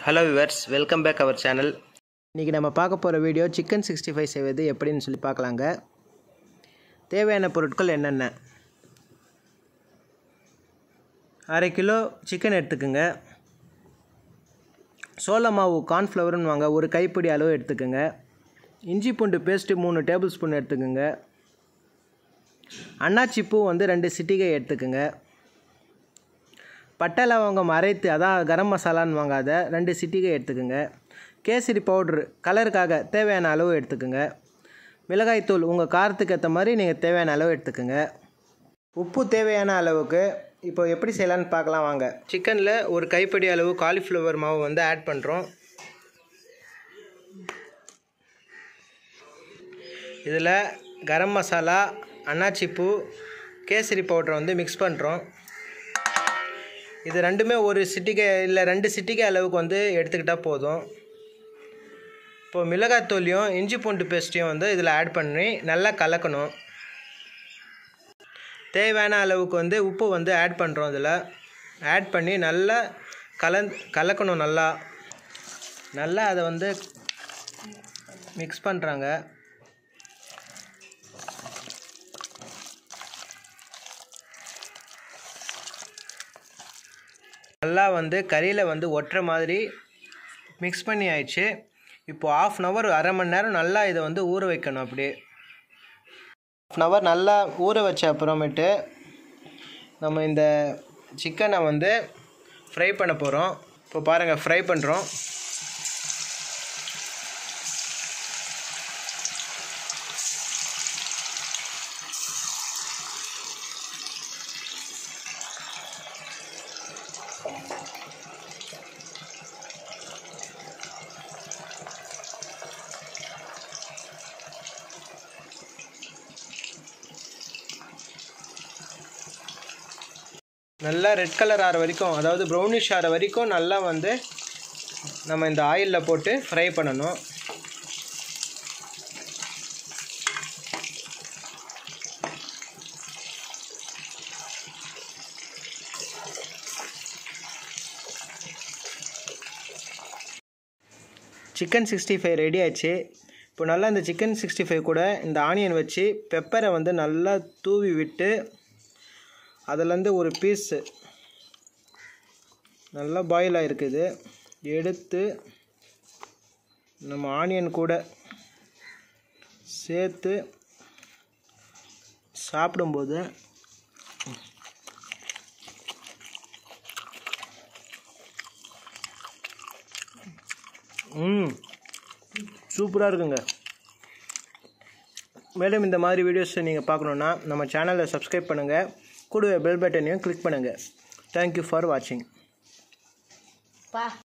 hello viewers welcome back our channel இன்றைக்கி நம்ம பார்க்க போகிற வீடியோ சிக்கன் சிக்ஸ்டி ஃபைவ் செய்வது எப்படின்னு சொல்லி பார்க்கலாங்க தேவையான பொருட்கள் என்னென்ன அரை கிலோ சிக்கன் எடுத்துக்கோங்க சோள மாவு கார்ன்ஃப்ளவர்னு வாங்க ஒரு கைப்பிடி அளவு எடுத்துக்கோங்க இஞ்சி பூண்டு பேஸ்ட்டு மூணு டேபிள் ஸ்பூன் எடுத்துக்கோங்க அன்னாச்சி பூ வந்து ரெண்டு சிட்டிகை எடுத்துக்கோங்க பட்டை லவங்கம் அரைத்து அதான் கரம் மசாலான்னு வாங்காத ரெண்டு சிட்டிகை எடுத்துக்கோங்க கேசரி பவுட்ரு கலருக்காக தேவையான அளவு எடுத்துக்கோங்க மிளகாய்த்தூள் உங்கள் காரத்துக்கு ஏற்ற மாதிரி நீங்கள் தேவையான அளவு எடுத்துக்கோங்க உப்பு தேவையான அளவுக்கு இப்போ எப்படி செய்யலான்னு பார்க்கலாம் வாங்க சிக்கனில் ஒரு கைப்பிடி அளவு காலிஃப்ளவர் மாவு வந்து ஆட் பண்ணுறோம் இதில் கரம் மசாலா அன்னாச்சி பூ கேசரி பவுடரை வந்து மிக்ஸ் பண்ணுறோம் இது ரெண்டுமே ஒரு சிட்டிகை இல்லை ரெண்டு சிட்டிகை அளவுக்கு வந்து எடுத்துக்கிட்டால் போதும் இப்போது மிளகாத்தூளியும் இஞ்சி பூண்டு பேஸ்ட்டையும் வந்து இதில் ஆட் பண்ணி நல்லா கலக்கணும் தேவையான அளவுக்கு வந்து உப்பு வந்து ஆட் பண்ணுறோம் இதில் ஆட் பண்ணி நல்லா கலந் கலக்கணும் நல்லா நல்லா அதை வந்து மிக்ஸ் பண்ணுறாங்க நல்லா வந்து கறியில் வந்து ஒட்டுற மாதிரி மிக்ஸ் பண்ணி ஆயிடுச்சு இப்போது ஆஃப் அன் ஹவர் அரை மணி நேரம் நல்லா இதை வந்து ஊற வைக்கணும் அப்படியே ஆஃப் அன் ஹவர் நல்லா ஊற வச்ச அப்புறமேட்டு நம்ம இந்த சிக்கனை வந்து ஃப்ரை பண்ண போகிறோம் இப்போ பாருங்கள் ஃப்ரை பண்ணுறோம் நல்லா ரெட் கலர் ஆகிற வரைக்கும் அதாவது ப்ரௌனிஷ் ஆகிற வரைக்கும் நல்லா வந்து நம்ம இந்த ஆயிலில் போட்டு ஃப்ரை பண்ணணும் சிக்கன் சிக்ஸ்டி ஃபைவ் ரெடி ஆச்சு இப்போ நல்லா இந்த சிக்கன் சிக்ஸ்டி ஃபைவ் கூட இந்த ஆனியன் வச்சு பெப்பரை வந்து நல்லா தூவி விட்டு அதுலேருந்து ஒரு பீஸு நல்லா பாயில் ஆகிருக்குது எடுத்து நம்ம ஆனியன் கூட சேர்த்து சாப்பிடும்போது ம் சூப்பராக இருக்குங்க மேலும் இந்த மாதிரி வீடியோஸை நீங்கள் பார்க்கணுன்னா நம்ம சேனலை சப்ஸ்கிரைப் பண்ணுங்கள் கூடவே பெல் பட்டனையும் கிளிக் பண்ணுங்கள் தேங்க்யூ ஃபார் வாட்சிங்